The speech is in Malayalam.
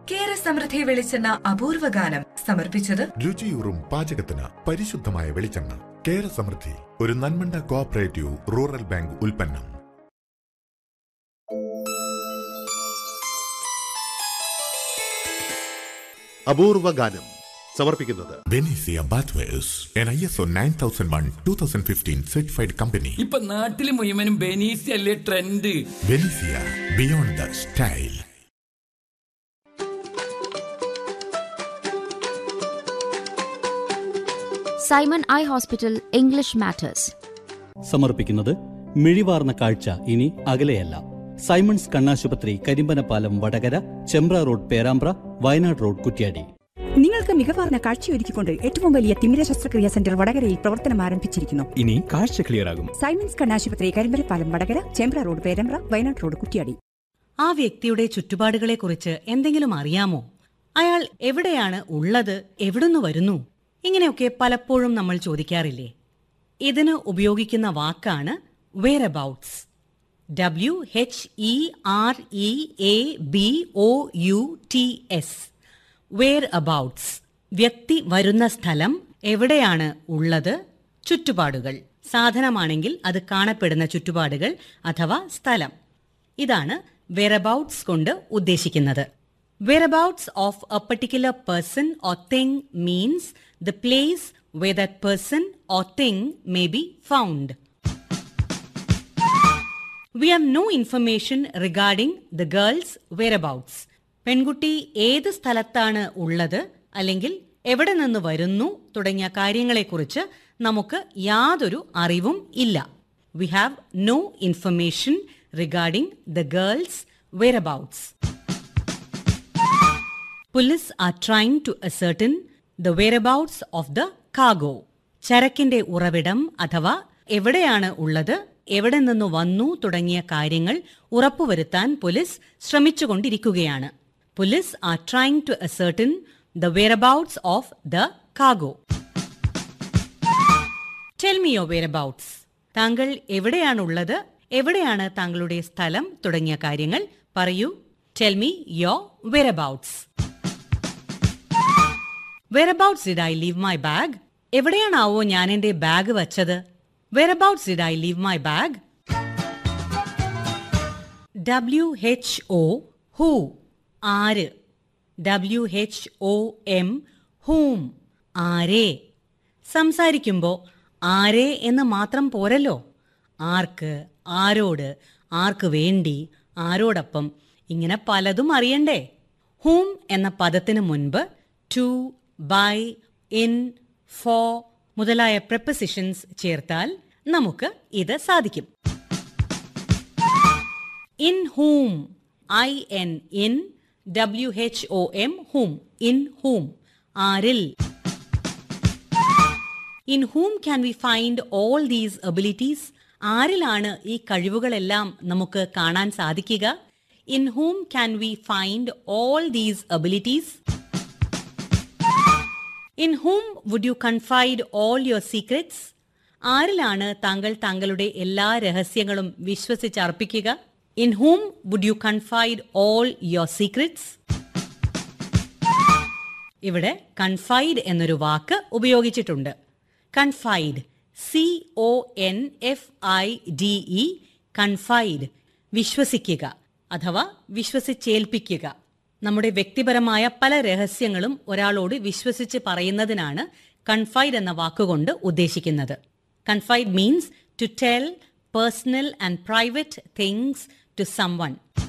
കേര സമൃദ്ധി വെളിച്ചെണ്ണ അപൂർവ ഗാനം സമർപ്പിച്ചത് രുചിയൂറും പാചകത്തിന് പരിശുദ്ധമായ വെളിച്ചെണ്ണ കേര സമൃദ്ധി ഒരു നന്മണ്ട കോഓപ്പറേറ്റീവ് റൂറൽ ബാങ്ക് ഉൽപ്പന്നം അപൂർവ ഗാനം സമർപ്പിക്കുന്നത് Benesia bathwares an I S O nine thousand one two thousand fifteen certified company ഇപ്പൊ നാട്ടില് മുഴുവനും ബെനീസ് അല്ലേ trend Benesia beyond the style Simon eye hospital English matters സമർപ്പിക്കുന്നത് മിഴിവാർന്ന കാഴ്ച ഇനി അകലെയല്ല സൈമൺസ് കണ്ണാശുപത്രി കരിമ്പനപ്പാലം വടകര ചെമ്പ്ര റോഡ് പേരാമ്പ്ര വയനാട് റോഡ് കുറ്റ്യാടി നിങ്ങൾക്ക് മികവാർന്ന കാഴ്ചയൊരുക്കിക്കൊണ്ട് ഏറ്റവും വലിയ തിമിര ശസ്ത്രക്രിയാ സെന്റർ വടകരയിൽ പ്രവർത്തനം ആരംഭിച്ചിരിക്കുന്നു ഇനി കാഴ്ച ക്ലിയർ ആകും സൈമൻസ് കണ്ണാശുപത്രി കരിമ്പലപ്പാലം വടകര ചേമ്പ്ര റോഡ് പേരമ്പ്ര വയനാട് റോഡ് കുറ്റിയാടി ആ വ്യക്തിയുടെ ചുറ്റുപാടുകളെക്കുറിച്ച് എന്തെങ്കിലും അറിയാമോ അയാൾ എവിടെയാണ് ഉള്ളത് എവിടുന്ന് വരുന്നു ഇങ്ങനെയൊക്കെ പലപ്പോഴും നമ്മൾ ചോദിക്കാറില്ലേ ഇതിന് ഉപയോഗിക്കുന്ന വാക്കാണ് whereabouts W H E R E A B O U T S whereabouts വ്യക്തി വരുന്ന സ്ഥലം എവിടെയാണ് ഉള്ളത് ചുറ്റുപാടുകൾ സാധനമാണെങ്കിൽ അത് കാണപ്പെടുന്ന ചുറ്റുപാടുകൾ അഥവാ സ്ഥലം ഇതാണ് വെയറബൌട്ട്സ് കൊണ്ട് ഉദ്ദേശിക്കുന്നത് whereabouts of a particular person or thing means the place where that person or thing may be found. We have no information regarding the girl's whereabouts. പെൺകുട്ടി ഏത് സ്ഥലത്താണ് ഉള്ളത് അല്ലെങ്കിൽ എവിടെ നിന്ന് വരുന്നു തുടങ്ങിയ കാര്യങ്ങളെക്കുറിച്ച് നമുക്ക് യാതൊരു അറിവും ഇല്ല we have no information regarding the girls whereabouts. Police are trying to ascertain the whereabouts of the cargo. ചരക്കിന്റെ ഉറവിടം അഥവാ എവിടെയാണ് ഉള്ളത് എവിടെ നിന്ന് വന്നു തുടങ്ങിയ കാര്യങ്ങൾ ഉറപ്പുവരുത്താൻ പോലീസ് ശ്രമിച്ചുകൊണ്ടിരിക്കുകയാണ് police are trying to ascertain the whereabouts of the കാഗോ ടെൽ മി യോ വെയറബൌട്ട്സ് താങ്കൾ എവിടെയാണുള്ളത് എവിടെയാണ് താങ്കളുടെ സ്ഥലം തുടങ്ങിയ കാര്യങ്ങൾ പറയൂ tell me your whereabouts whereabouts did I leave my bag എവിടെയാണാവോ ഞാൻ എന്റെ ബാഗ് വച്ചത് whereabouts did I leave my bag W H O who ആര് W H O M whom ആരേ സംസാരിക്കുമ്പോൾ ആരേ എന്ന് മാത്രം പോരല്ലോ ആർക്ക് ആരോട് ആർക്ക് വേണ്ടി ആരോടൊപ്പം ഇങ്ങനെ പലതും അറിയണ്ടേ ഹൂം എന്ന പദത്തിന് മുൻപ് ടു ബൈ ഇൻ ഫോ മുതലായ പ്രപ്പസിഷൻസ് ചേർത്താൽ നമുക്ക് ഇത് സാധിക്കും in whom I N in W H O M whom in whom ആരിൽ in whom can we find all these abilities ആരിലാണ് ഈ കഴിവുകളെല്ലാം നമുക്ക് കാണാൻ സാധിക്കുക in whom can we find all these abilities in whom would you confide all your secrets ആരിലാണ് താങ്കൾ താങ്കളുടെ എല്ലാ രഹസ്യങ്ങളും വിശ്വസിച്ചർപ്പിക്കുക in whom would you confide all your secrets ഇവിടെ കൺഫൈഡ് എന്നൊരു വാക്ക് ഉപയോഗിച്ചിട്ടുണ്ട് confide C O N F I D E confide വിശ്വസിക്കുക അഥവാ വിശ്വസിച്ചേൽപ്പിക്കുക നമ്മുടെ വ്യക്തിപരമായ പല രഹസ്യങ്ങളും ഒരാളോട് വിശ്വസിച്ച് പറയുന്നതിനാണ് കൺഫൈഡ് എന്ന വാക്കുകൊണ്ട് ഉദ്ദേശിക്കുന്നത് confide means to tell personal and private things to sum one